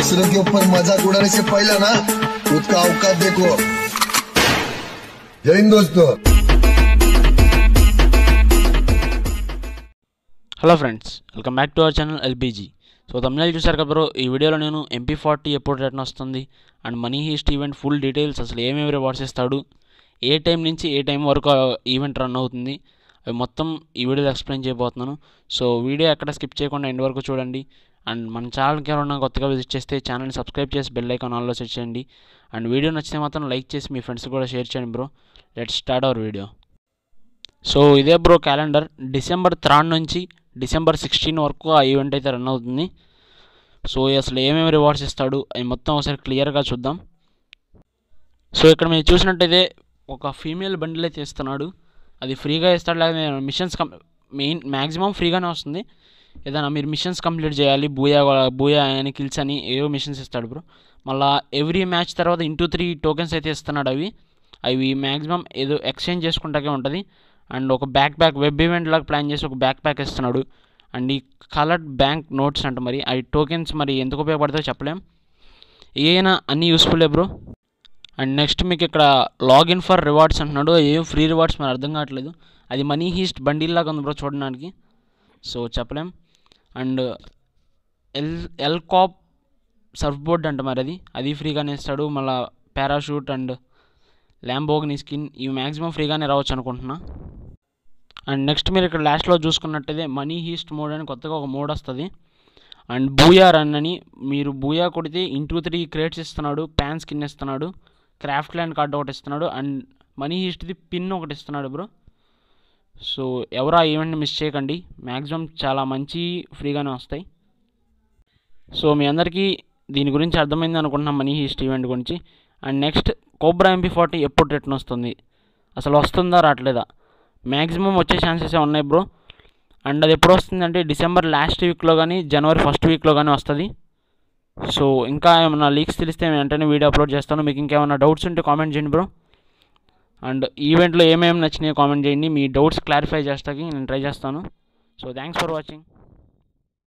दूसरों के ऊपर मजाक उड़ाने से पहले ना खुद का औकात देखो जय हिंद दोस्तों hello friends welcome back to our channel LBG so తమిళ చూసారు కదా బ్రో ఈ వీడియోలో నేను ఎంపీ ఫార్టీ ఎప్పుడు రిటర్న్ వస్తుంది and money heist event full details అసలు ఏమేమి రివార్డ్స్ ఇస్తాడు ఏ టైం నుంచి ఏ టైం వరకు ఈవెంట్ రన్ అవుతుంది అవి మొత్తం ఈ వీడియోలో ఎక్స్ప్లెయిన్ చేయబోతున్నాను సో వీడియో ఎక్కడ స్కిప్ చేయకుండా ఎండ్ వరకు చూడండి అండ్ మన ఛానల్కి ఎవరైనా కొత్తగా విజిట్ చేస్తే ఛానల్ని సబ్స్క్రైబ్ చేసి బెల్ ఐకాన్ ఆన్లో సెట్ చేయండి అండ్ వీడియో నచ్చితే మాత్రం లైక్ చేసి మీ ఫ్రెండ్స్ కూడా షేర్ చేయండి bro let start our video so ఇదే బ్రో క్యాలెండర్ డిసెంబర్ థర్డ్ నుంచి డిసెంబర్ సిక్స్టీన్ వరకు ఆ ఈవెంట్ అయితే రన్ అవుతుంది సో అసలు ఏమేమి రివార్డ్స్ ఇస్తాడు అవి మొత్తం ఒకసారి క్లియర్గా చూద్దాం సో ఇక్కడ మీరు చూసినట్టయితే ఒక ఫీమేల్ బండిల్ అయితే ఇస్తున్నాడు అది ఫ్రీగా ఇస్తాడు లేదా మిషన్స్ కం మెయిన్ మ్యాక్సిమం ఫ్రీగానే వస్తుంది ఏదైనా మీరు మిషన్స్ కంప్లీట్ చేయాలి బూయా బూయా అని కిల్స్ అని ఏవో మిషన్స్ ఇస్తాడు బ్రో మళ్ళీ ఎవ్రీ మ్యాచ్ తర్వాత ఇంటూ త్రీ టోకెన్స్ అయితే ఇస్తున్నాడు అవి అవి మ్యాక్సిమం ఏదో ఎక్స్చేంజ్ చేసుకుంటాకే ఉంటుంది అండ్ ఒక బ్యాక్ ప్యాక్ వెబ్ ఈవెంట్ లాగా ప్లాన్ చేసి ఒక బ్యాక్ ప్యాక్ ఇస్తున్నాడు అండ్ ఈ కలర్డ్ బ్యాంక్ నోట్స్ అంట మరి అవి టోకెన్స్ మరి ఎందుకు ఉపయోగపడతాయో చెప్పలేం ఏమైనా అన్నీ యూస్ఫుల్లే బ్రో అండ్ నెక్స్ట్ మీకు ఇక్కడ లాగిన్ ఫర్ రివార్డ్స్ అంటున్నాడు ఏం ఫ్రీ రివార్డ్స్ మరి అర్థం కావట్లేదు అది మనీ హీస్ట్ బండిల్ లాగా ఉంది బ్రో చూడడానికి సో చెప్పలేం and L L cop surf board అంట మరి అది అది ఫ్రీగానే ఇస్తాడు మళ్ళీ పారాషూట్ అండ్ ల్యాంబోగ్ని స్కిన్ ఇవి మ్యాక్సిమం ఫ్రీగానే రావచ్చు అనుకుంటున్నా అండ్ నెక్స్ట్ మీరు ఇక్కడ లాస్ట్లో చూసుకున్నట్టయితే మనీ హీస్ట్ మోడ్ అని కొత్తగా ఒక మోడ్ వస్తుంది అండ్ బూయా రన్ అని మీరు బూయా కొడితే ఇంటూ త్రీ క్రేట్స్ ఇస్తున్నాడు ప్యాన్ స్కిన్ ఇస్తున్నాడు క్రాఫ్ట్ ల్యాండ్ కార్డు ఒకటి ఇస్తున్నాడు అండ్ మనీ హీస్ట్ది పిన్ ఒకటి ఇస్తున్నాడు బ్రో సో ఎవరు ఆ ఈవెంట్ని మిస్ చేయకండి మ్యాక్సిమం చాలా మంచి ఫ్రీగానే వస్తాయి సో మీ అందరికీ దీని గురించి అర్థమైంది అనుకుంటున్నాం మనీ హీస్ట్ ఈవెంట్ గురించి and next cobra MP forty ఎప్పుడు రిటర్న్ వస్తుంది అసలు వస్తుందా రావట్లేదా మ్యాక్సిమం వచ్చే ఛాన్సెస్ ఉన్నాయి బ్రో అండ్ అది ఎప్పుడు వస్తుందంటే డిసెంబర్ లాస్ట్ వీక్లో కానీ జనవరి ఫస్ట్ వీక్లో కానీ వస్తుంది సో ఇంకా ఏమైనా లీక్స్ తెలిస్తే నేను వెంటనే వీడియో అప్లోడ్ చేస్తాను మీకు ఇంకేమైనా డౌట్స్ ఉంటే కామెంట్ చేయండి బ్రో అండ్ ఈవెంట్లో ఏమేమి నచ్చినాయో కామెంట్ చేయండి మీ డౌట్స్ క్లారిఫై చేస్తాకి నేను ట్రై చేస్తాను సో థ్యాంక్స్ ఫర్ వాచింగ్